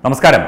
നമസ്കാരം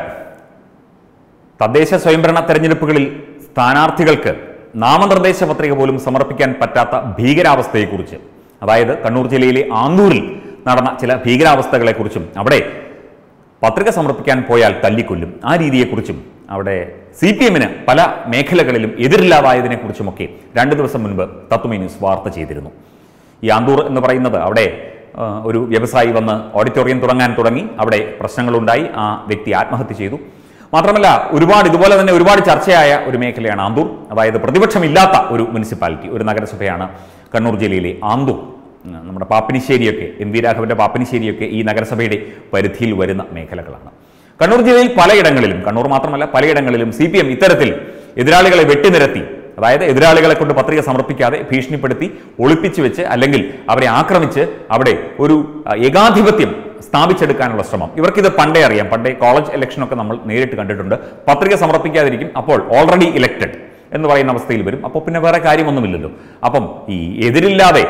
തദ്ദേശ സ്വയംഭരണ തെരഞ്ഞെടുപ്പുകളിൽ സ്ഥാനാർത്ഥികൾക്ക് നാമനിർദ്ദേശ പത്രിക പോലും സമർപ്പിക്കാൻ പറ്റാത്ത ഭീകരാവസ്ഥയെക്കുറിച്ച് അതായത് കണ്ണൂർ ജില്ലയിലെ ആന്തൂരിൽ നടന്ന ചില ഭീകരാവസ്ഥകളെക്കുറിച്ചും അവിടെ പത്രിക സമർപ്പിക്കാൻ പോയാൽ തല്ലിക്കൊല്ലും ആ രീതിയെക്കുറിച്ചും അവിടെ സി പി എമ്മിന് പല മേഖലകളിലും എതിരില്ലാതായതിനെക്കുറിച്ചുമൊക്കെ രണ്ട് ദിവസം മുൻപ് തത്വമേ ന്യൂസ് വാർത്ത ചെയ്തിരുന്നു ഈ ആന്തൂർ എന്ന് പറയുന്നത് അവിടെ ആ, ഒരു വ്യവസായി വന്ന് ഓഡിറ്റോറിയം തുടങ്ങാൻ തുടങ്ങി അവിടെ പ്രശ്നങ്ങളുണ്ടായി ആ വ്യക്തി ആത്മഹത്യ ചെയ്തു മാത്രമല്ല ഒരുപാട് ഇതുപോലെ തന്നെ ഒരുപാട് ചർച്ചയായ ഒരു മേഖലയാണ് ആന്തൂർ അതായത് പ്രതിപക്ഷമില്ലാത്ത ഒരു മുനിസിപ്പാലിറ്റി ഒരു നഗരസഭയാണ് കണ്ണൂർ ജില്ലയിലെ ആന്തൂർ ഉം, നമ്മുടെ പാപ്പിനിശ്ശേരിയൊക്കെ എം വി രാഘവന്റെ പാപ്പിനിശ്ശേരിയൊക്കെ ഈ നഗരസഭയുടെ പരിധിയിൽ വരുന്ന മേഖലകളാണ് കണ്ണൂർ ജില്ലയിൽ പലയിടങ്ങളിലും കണ്ണൂർ മാത്രമല്ല പലയിടങ്ങളിലും സി പി എം ഇത്തരത്തിൽ എതിരാളികളെ വെട്ടിനിരത്തി അതായത് എതിരാളികളെ കൊണ്ട് പത്രിക സമർപ്പിക്കാതെ ഭീഷണിപ്പെടുത്തി ഒളിപ്പിച്ചു വെച്ച് അല്ലെങ്കിൽ അവരെ ആക്രമിച്ച് അവിടെ ഒരു അഹ്, ഏകാധിപത്യം സ്ഥാപിച്ചെടുക്കാനുള്ള ശ്രമം ഇവർക്കിത് പണ്ടേ അറിയാം പണ്ടേ കോളേജ് ഇലക്ഷനൊക്കെ നമ്മൾ നേരിട്ട് കണ്ടിട്ടുണ്ട് പത്രിക സമർപ്പിക്കാതിരിക്കും അപ്പോൾ ഓൾറെഡി ഇലക്റ്റഡ് എന്ന് പറയുന്ന അവസ്ഥയിൽ വരും അപ്പോൾ പിന്നെ വേറെ കാര്യമൊന്നുമില്ലല്ലോ അപ്പം ഈ എതിരില്ലാതെ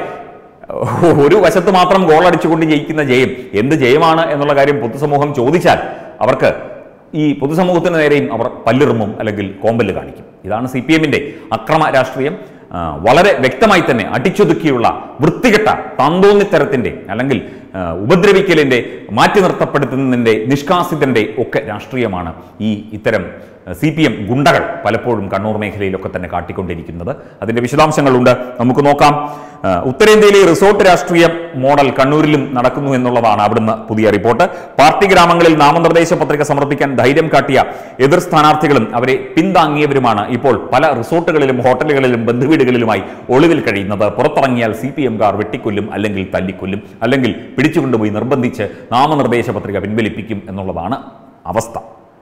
ഒരു വശത്ത് മാത്രം ഗോൾ അടിച്ചുകൊണ്ട് ജയിക്കുന്ന ജയം എന്ത് ജയമാണ് എന്നുള്ള കാര്യം പൊതുസമൂഹം ചോദിച്ചാൽ അവർക്ക് ഈ പൊതുസമൂഹത്തിന് നേരെയും അവർ പല്ലിറുമ്പും അല്ലെങ്കിൽ കോമ്പല് കാണിക്കും ഇതാണ് സി പി എമ്മിന്റെ അക്രമ രാഷ്ട്രീയം ആ, വളരെ വ്യക്തമായി തന്നെ അടിച്ചൊതുക്കിയുള്ള വൃത്തികെട്ട താന്തോന്നിത്തരത്തിന്റെ അല്ലെങ്കിൽ ആ, ഉപദ്രവിക്കലിന്റെ മാറ്റി നിർത്തപ്പെടുത്തുന്നതിന്റെ നിഷ്കാസിതന്റെ ഒക്കെ രാഷ്ട്രീയമാണ് ഈ ഇത്തരം സി പി എം ഗുണ്ടകൾ പലപ്പോഴും കണ്ണൂർ മേഖലയിലൊക്കെ തന്നെ കാട്ടിക്കൊണ്ടിരിക്കുന്നത് അതിന്റെ വിശദാംശങ്ങളുണ്ട് നമുക്ക് നോക്കാം ആ, ഉത്തരേന്ത്യയിലെ റിസോർട്ട് രാഷ്ട്രീയ മോഡൽ കണ്ണൂരിലും നടക്കുന്നു എന്നുള്ളതാണ് അവിടുന്ന് പുതിയ റിപ്പോർട്ട് പാർട്ടി ഗ്രാമങ്ങളിൽ നാമനിർദ്ദേശ പത്രിക സമർപ്പിക്കാൻ ധൈര്യം കാട്ടിയ എതിർ സ്ഥാനാർത്ഥികളും അവരെ പിന്താങ്ങിയവരുമാണ് ഇപ്പോൾ പല റിസോർട്ടുകളിലും ഹോട്ടലുകളിലും ബന്ധുവീടുകളിലുമായി ഒളിവിൽ കഴിയുന്നത് പുറത്തിറങ്ങിയാൽ സി പി എംകാർ വെട്ടിക്കൊല്ലും അല്ലെങ്കിൽ തല്ലിക്കൊല്ലും അല്ലെങ്കിൽ പിടിച്ചുകൊണ്ടുപോയി നിർബന്ധിച്ച് നാമനിർദ്ദേശ പത്രിക പിൻവലിപ്പിക്കും എന്നുള്ളതാണ് അവസ്ഥ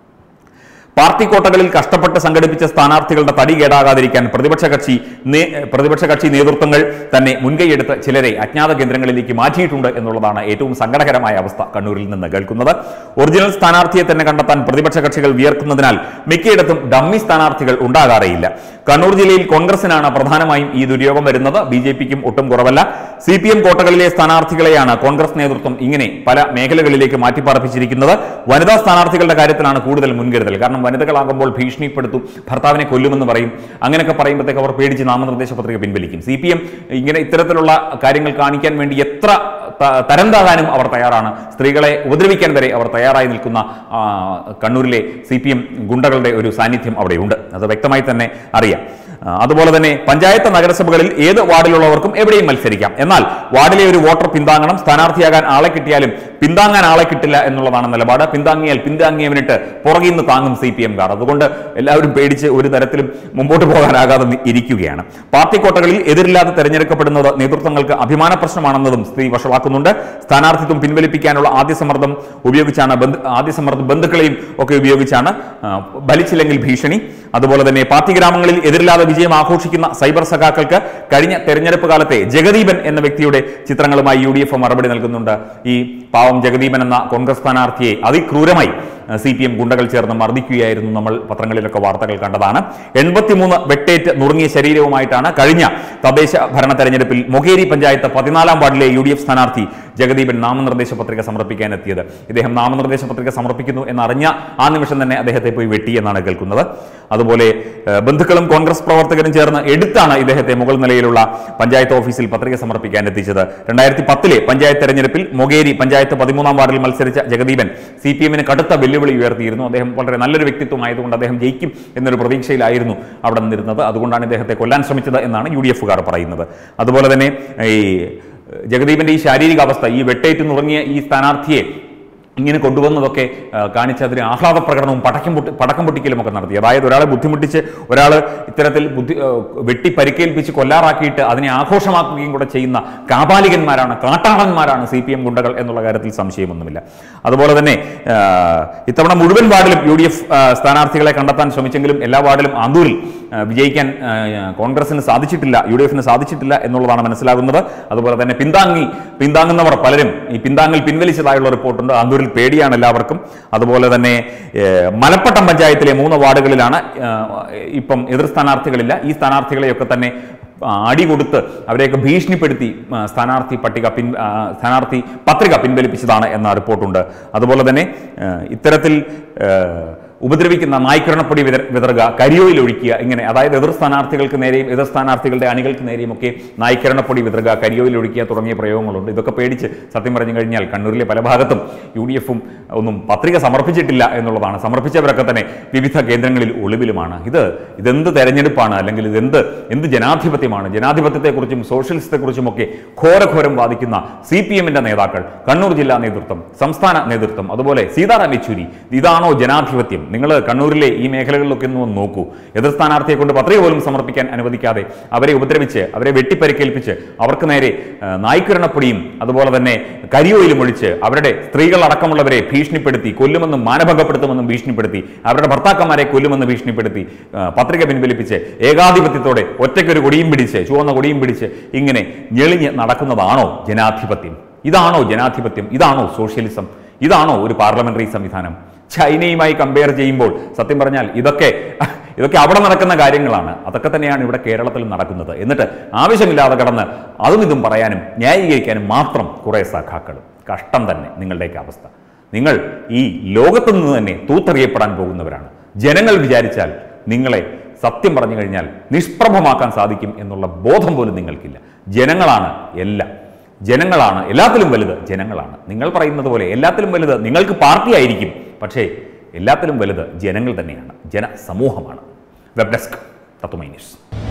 പാർട്ടി കോട്ടകളിൽ കഷ്ടപ്പെട്ട് സംഘടിപ്പിച്ച സ്ഥാനാർത്ഥികളുടെ തടി കേടാകാതിരിക്കാൻ പ്രതിപക്ഷ കക്ഷി നേ- പ്രതിപക്ഷ കക്ഷി നേതൃത്വങ്ങൾ തന്നെ മുൻകൈയെടുത്ത് ചിലരെ അജ്ഞാത കേന്ദ്രങ്ങളിലേക്ക് മാറ്റിയിട്ടുണ്ട് എന്നുള്ളതാണ് ഏറ്റവും സങ്കടകരമായ അവസ്ഥ കണ്ണൂരിൽ നിന്ന് കേൾക്കുന്നത് ഒറിജിനൽ സ്ഥാനാർത്ഥിയെ തന്നെ കണ്ടെത്താൻ പ്രതിപക്ഷ കക്ഷികൾ വിയർക്കുന്നതിനാൽ മിക്കയിടത്തും ഡമ്മി സ്ഥാനാർത്ഥികൾ ഉണ്ടാകാറേയില്ല കണ്ണൂർ ജില്ലയിൽ കോൺഗ്രസിനാണ് പ്രധാനമായും ഈ ദുര്യോഗം വരുന്നത് ബി ജെ പിക്കും ഒട്ടും കുറവല്ല സി പി എം കോട്ടകളിലെ സ്ഥാനാർത്ഥികളെയാണ് കോൺഗ്രസ് നേതൃത്വം ഇങ്ങനെ പല മേഖലകളിലേക്ക് മാറ്റിപ്പാർപ്പിച്ചിരിക്കുന്നത് വനിതാ സ്ഥാനാർത്ഥികളുടെ കാര്യത്തിലാണ് കൂടുതൽ മുൻകരുതൽ കാരണം വനിതകളാകുമ്പോൾ ഭീഷണിപ്പെടുത്തും ഭർത്താവിനെ കൊല്ലുമെന്ന് പറയും അങ്ങനെയൊക്കെ പറയുമ്പോഴത്തേക്ക് അവർ പേടിച്ച് നാമനിർദ്ദേശ പത്രിക പിൻവലിക്കും സി പി എം ഇങ്ങനെ ഇത്തരത്തിലുള്ള കാര്യങ്ങൾ കാണിക്കാൻ വേണ്ടി എത്ര ത- തരം താഴാനും അവർ തയ്യാറാണ് സ്ത്രീകളെ ഉപദ്രവിക്കാൻ വരെ അവർ തയ്യാറായി നിൽക്കുന്ന ആ, കണ്ണൂരിലെ സി പി എം ഗുണ്ടകളുടെ ഒരു സാന്നിധ്യം അവിടെയുണ്ട് അത് വ്യക്തമായി തന്നെ അറിയാം ആ, അതുപോലെ തന്നെ പഞ്ചായത്ത് നഗരസഭകളിൽ ഏത് വാർഡിലുള്ളവർക്കും എവിടെയും മത്സരിക്കാം എന്നാൽ വാർഡിലെ ഒരു വോട്ടർ പിന്താങ്ങണം സ്ഥാനാർത്ഥിയാകാൻ ആളെ കിട്ടിയാലും പിന്താങ്ങാൻ ആളെ കിട്ടില്ല എന്നുള്ളതാണ് നിലപാട് പിന്താങ്ങിയാൽ പിന്താങ്ങിയവനിട്ട് പുറകിൽ നിന്ന് താങ്ങും സി പി എം കാർ അതുകൊണ്ട് എല്ലാവരും പേടിച്ച് ഒരു തരത്തിലും മുമ്പോട്ട് പോകാനാകാതെ നി- ഇരിക്കുകയാണ് പാർട്ടി കോട്ടകളിൽ എതിരില്ലാതെ തെരഞ്ഞെടുക്കപ്പെടുന്നത് നേതൃത്വങ്ങൾക്ക് അഭിമാന പ്രശ്നമാണെന്നതും സ്ത്രീ വഷളാക്കുന്നുണ്ട് സ്ഥാനാർത്ഥിത്വം പിൻവലിപ്പിക്കാനുള്ള ആദ്യ സമ്മർദ്ദം ഉപയോഗിച്ചാണ് ബന്ധു ആദ്യ സമ്മർദ്ദം ബന്ധുക്കളെയും ഒക്കെ ഉപയോഗിച്ചാണ് ആ, ഫലിച്ചില്ലെങ്കിൽ ഭീഷണി അതുപോലെ തന്നെ പാർട്ടി ഗ്രാമങ്ങളിൽ എതിരില്ലാതെ വിജയം ആഘോഷിക്കുന്ന സൈബർ സഖാക്കൾക്ക് കഴിഞ്ഞ തെരഞ്ഞെടുപ്പ് കാലത്തെ ജഗദീപൻ എന്ന വ്യക്തിയുടെ ചിത്രങ്ങളുമായി യു ഡി എഫ് മറുപടി നൽകുന്നുണ്ട് ഈ പാവം ജഗദീപൻ എന്ന കോൺഗ്രസ് സ്ഥാനാർത്ഥിയെ അതിക്രൂരമായി സി പി എം ഗുണ്ടകൾ ചേർന്ന് മർദ്ദിക്കുകയായിരുന്നു നമ്മൾ പത്രങ്ങളിലൊക്കെ വാർത്തകൾ കണ്ടതാണ് എൺപത്തിമൂന്ന് വെട്ടേറ്റ് നുറുങ്ങിയ ശരീരവുമായിട്ടാണ് കഴിഞ്ഞ തദ്ദേശ ഭരണ തെരഞ്ഞെടുപ്പിൽ മൊകേരി പഞ്ചായത്ത് പതിനാലാം വാർഡിലെ യു ഡി എഫ് സ്ഥാനാർത്ഥി ജഗദീപൻ നാമനിർദ്ദേശ പത്രിക സമർപ്പിക്കാൻ എത്തിയത് ഇദ്ദേഹം നാമനിർദ്ദേശ പത്രിക സമർപ്പിക്കുന്നു എന്നറിഞ്ഞ ആ നിമിഷം തന്നെ അദ്ദേഹത്തെ പോയി വെട്ടി എന്നാണ് കേൾക്കുന്നത് അതുപോലെ ഏഹ്, ബന്ധുക്കളും കോൺഗ്രസ് പ്രവർത്തകരും ചേർന്ന് എടുത്താണ് ഇദ്ദേഹത്തെ മുകൾ നിലയിലുള്ള പഞ്ചായത്ത് ഓഫീസിൽ പത്രിക സമർപ്പിക്കാൻ എത്തിച്ചത് രണ്ടായിരത്തി പത്തിലെ പഞ്ചായത്ത് തെരഞ്ഞെടുപ്പിൽ മൊകേരി പഞ്ചായത്ത് പതിമൂന്നാം വാർഡിൽ മത്സരിച്ച ജഗദീപൻ സി പി എമ്മിന് കടുത്ത വെല്ലുവിളി ഉയർത്തിയിരുന്നു അദ്ദേഹം വളരെ നല്ലൊരു വ്യക്തിത്വം ആയതുകൊണ്ട് അദ്ദേഹം ജയിക്കും എന്നൊരു പ്രതീക്ഷയിലായിരുന്നു അവിടെ നിന്നിരുന്നത് അതുകൊണ്ടാണ് ഇദ്ദേഹത്തെ കൊല്ലാൻ ശ്രമിച്ചത് എന്നാണ് യു ഡി എഫുകാർ പറയുന്നത് അതുപോലെ തന്നെ ഈ ജഗദീപന്റെ ഈ ശാരീരിക അവസ്ഥ ഈ വെട്ടേറ്റ് നുറങ്ങിയ ഈ സ്ഥാനാർത്ഥിയെ ഇങ്ങനെ കൊണ്ടുവന്നതൊക്കെ ആ, കാണിച്ച് അതിന് ആഹ്ലാദ പ്രകടനവും പടക്കം പൊട്ടി പടക്കം പൊട്ടിക്കലും ഒക്കെ നടത്തി അതായത് ഒരാളെ ബുദ്ധിമുട്ടിച്ച് ഒരാൾ ഇത്തരത്തിൽ ബുദ്ധി ആ, വെട്ടി പരിക്കേൽപ്പിച്ച് കൊല്ലാറാക്കിയിട്ട് അതിനെ ആഘോഷമാക്കുകയും കൂടെ ചെയ്യുന്ന കാപാലികന്മാരാണ് കാട്ടാളന്മാരാണ് സി പി എം ഗുണ്ടകൾ എന്നുള്ള കാര്യത്തിൽ സംശയമൊന്നുമില്ല അതുപോലെ തന്നെ ആ, ഇത്തവണ മുഴുവൻ വാർഡിലും യു ഡി എഫ് സ്ഥാനാർത്ഥികളെ കണ്ടെത്താൻ ശ്രമിച്ചെങ്കിലും എല്ലാ വാർഡിലും ആന്തൂരിൽ ആ, വിജയിക്കാൻ ആ, കോൺഗ്രസിന് സാധിച്ചിട്ടില്ല യു ഡി എഫിന് സാധിച്ചിട്ടില്ല എന്നുള്ളതാണ് മനസ്സിലാകുന്നത് അതുപോലെ തന്നെ പിന്താങ്ങി പിന്താങ്ങുന്നവർ പലരും ഈ പിന്താങ്ങൽ പിൻവലിച്ചതായുള്ള റിപ്പോർട്ടുണ്ട് ആന്തൂരിൽ പേടിയാണ് എല്ലാവർക്കും അതുപോലെ തന്നെ ഏഹ്, മലപ്പട്ടം പഞ്ചായത്തിലെ മൂന്ന് വാർഡുകളിലാണ് ഏഹ്, ഇപ്പം എതിർ സ്ഥാനാർത്ഥികളില്ല ഈ സ്ഥാനാർത്ഥികളെയൊക്കെ തന്നെ അടി കൊടുത്ത് അവരെയൊക്കെ ഭീഷണിപ്പെടുത്തി ആ, സ്ഥാനാർത്ഥി പട്ടിക പിൻ ആ, സ്ഥാനാർത്ഥി പത്രിക പിൻവലിപ്പിച്ചതാണ് എന്ന റിപ്പോർട്ടുണ്ട് അതുപോലെ തന്നെ ആ, ഇത്തരത്തിൽ ആ, ഉപദ്രവിക്കുന്ന നായ്ക്കിരണപ്പൊടി വിതർ വിതറുക കരിയോയിൽ ഒഴിക്കുക ഇങ്ങനെ അതായത് എതിർ സ്ഥാനാർത്ഥികൾക്ക് നേരെയും എതിർ സ്ഥാനാർത്ഥികളുടെ അണികൾക്ക് നേരെയും ഒക്കെ നായ്ക്കിരണപ്പൊടി വിതറുക കരിയോയിൽ ഒഴിക്കുക തുടങ്ങിയ പ്രയോഗങ്ങളുണ്ട് ഇതൊക്കെ പേടിച്ച് സത്യം പറഞ്ഞു കഴിഞ്ഞാൽ കണ്ണൂരിലെ പല ഭാഗത്തും യു ഡി എഫും ഒന്നും പത്രിക സമർപ്പിച്ചിട്ടില്ല എന്നുള്ളതാണ് സമർപ്പിച്ചവരൊക്കെ തന്നെ വിവിധ കേന്ദ്രങ്ങളിൽ ഒളിവിലുമാണ് ഇത് ഇതെന്ത് തെരഞ്ഞെടുപ്പാണ് അല്ലെങ്കിൽ ഇതെന്ത് എന്ത് ജനാധിപത്യമാണ് ജനാധിപത്യത്തെക്കുറിച്ചും സോഷ്യലിസത്തെക്കുറിച്ചും ഒക്കെ ഘോരഘോരം വാദിക്കുന്ന സി പി എമ്മിന്റെ നേതാക്കൾ കണ്ണൂർ ജില്ലാ നേതൃത്വം സംസ്ഥാന നേതൃത്വം അതുപോലെ സീതാറാം യെച്ചൂരി ഇതാണോ ജനാധിപത്യം നിങ്ങൾ കണ്ണൂരിലെ ഈ മേഖലകളിലൊക്കെ ഒന്ന് വന്ന് നോക്കൂ എതിർ സ്ഥാനാർത്ഥിയെ കൊണ്ട് പത്രിക പോലും സമർപ്പിക്കാൻ അനുവദിക്കാതെ അവരെ ഉപദ്രവിച്ച് അവരെ വെട്ടിപ്പരിക്കേൽപ്പിച്ച് അവർക്ക് നേരെ ആ, നായ്ക്കിരണപ്പൊടിയും അതുപോലെ തന്നെ കരിയോയിലും ഒഴിച്ച് അവരുടെ സ്ത്രീകളടക്കമുള്ളവരെ ഭീഷണിപ്പെടുത്തി കൊല്ലുമെന്നും മാനഭംഗപ്പെടുത്തുമെന്നും ഭീഷണിപ്പെടുത്തി അവരുടെ ഭർത്താക്കന്മാരെ കൊല്ലുമെന്ന് ഭീഷണിപ്പെടുത്തി ആ, പത്രിക പിൻവലിപ്പിച്ച് ഏകാധിപത്യത്തോടെ ഒറ്റയ്ക്കൊരു കൊടിയും പിടിച്ച് ചുവന്ന കൊടിയും പിടിച്ച് ഇങ്ങനെ ഞെളിഞ്ഞ് നടക്കുന്നതാണോ ജനാധിപത്യം ഇതാണോ ജനാധിപത്യം ഇതാണോ സോഷ്യലിസം ഇതാണോ ഒരു പാർലമെന്ററി സംവിധാനം ചൈനയുമായി കമ്പയർ ചെയ്യുമ്പോൾ സത്യം പറഞ്ഞാൽ ഇതൊക്കെ ഇതൊക്കെ അവിടെ നടക്കുന്ന കാര്യങ്ങളാണ് അതൊക്കെ തന്നെയാണ് ഇവിടെ കേരളത്തിൽ നടക്കുന്നത് എന്നിട്ട് ആവശ്യമില്ലാതെ കടന്ന് അതും ഇതും പറയാനും ന്യായീകരിക്കാനും മാത്രം കുറേ സഖാക്കളും കഷ്ടം തന്നെ നിങ്ങളുടെയൊക്കെ അവസ്ഥ നിങ്ങൾ ഈ ലോകത്തു നിന്ന് തന്നെ തൂത്തെറിയപ്പെടാൻ പോകുന്നവരാണ് ജനങ്ങൾ വിചാരിച്ചാൽ നിങ്ങളെ സത്യം പറഞ്ഞു കഴിഞ്ഞാൽ നിഷ്പ്രഭമാക്കാൻ സാധിക്കും എന്നുള്ള ബോധം പോലും നിങ്ങൾക്കില്ല ജനങ്ങളാണ് എല്ലാം ജനങ്ങളാണ് എല്ലാത്തിലും വലുത് ജനങ്ങളാണ് നിങ്ങൾ പറയുന്നത് പോലെ എല്ലാത്തിലും വലുത് നിങ്ങൾക്ക് പാർട്ടി ആയിരിക്കും പക്ഷേ എല്ലാത്തിലും വലുത് ജനങ്ങൾ തന്നെയാണ് ജനസമൂഹമാണ് വെബ് ഡെസ്ക് തത്വമൈ ന്യൂസ്